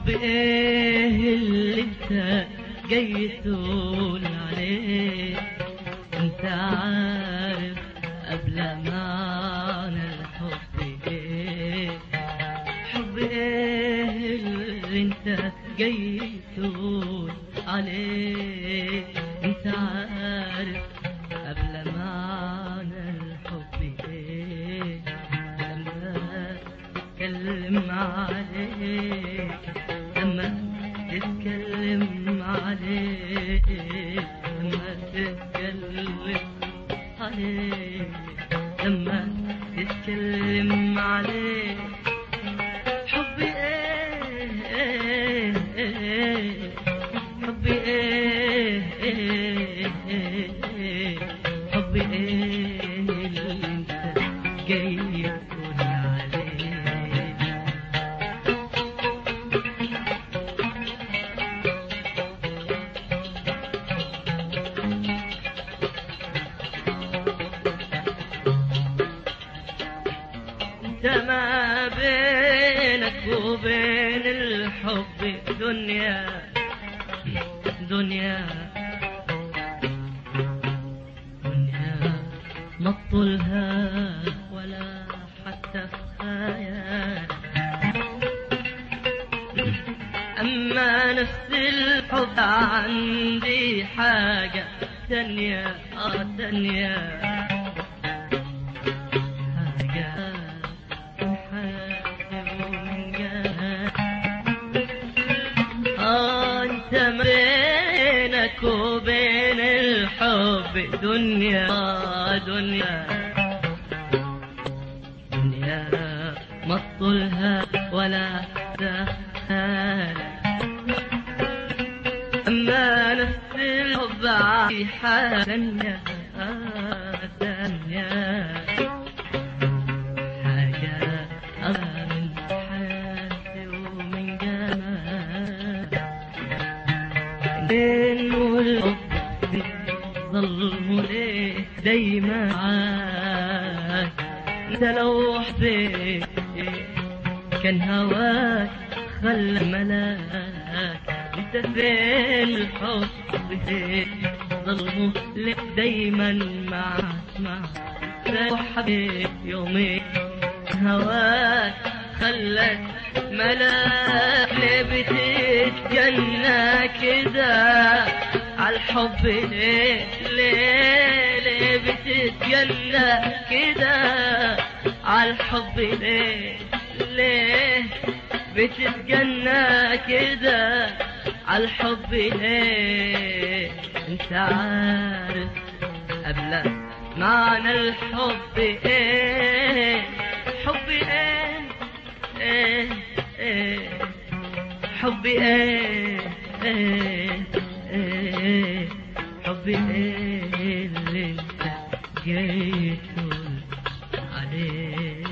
حب ايه اللي انت جاي تقول عليه انت عارف قبل معنى الحب ايه حب ايه اللي انت جاي تقول عليه انت عارف قبل معنى الحب ايه لما تتكلم عليه لما تتكلم عليه لما تتكلم عليه لما تتكلم عليه حبي ايه ايه حبي ايه ايه ايه حبي ايه اللي انت جاي تقول عليه انت ما بينك وبين الحب دنيا دنيا دنيا ما طولها ولا حتى خيال أما نفس الحب عندي حاجة تانية آه تانية حاجة من حاجة ومن جهة آه أنت بينك وبين الحب دنيا آه دنيا دنيا ما طولها ولا دخل أما نفس الحب عادي حاجة ثانية حاجة أغلى من حياتي ومن جمال بين والحب ظلموا ليه دايما معاك انت لو حبيت كان هواك خلى ملاك انت فين الحب فين ظلموا ليه دايما معاك معاك لو حبيت يومين هواك خلت ملاك ليه بتتجنى كده عالحب ليه ليه ليه بتتجنى كده عالحب ليه ليه بتتجنى كده عالحب ليه انت عارف قبل معنى الحب ايه حب ايه ايه ايه حب ايه ايه ايه حب ايه اللي انت جاي تقول عليه